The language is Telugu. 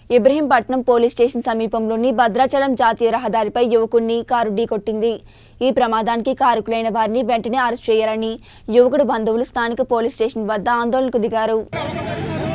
ఇబ్రహీంపట్నం పోలీస్ స్టేషన్ సమీపంలోని భద్రాచలం జాతీయ రహదారిపై యువకుడిని కారు ఢీకొట్టింది ఈ ప్రమాదానికి కారకులైన వారిని వెంటనే అరెస్ట్ చేయాలని యువకుడు బంధువులు స్థానిక పోలీస్ స్టేషన్ వద్ద ఆందోళనకు దిగారు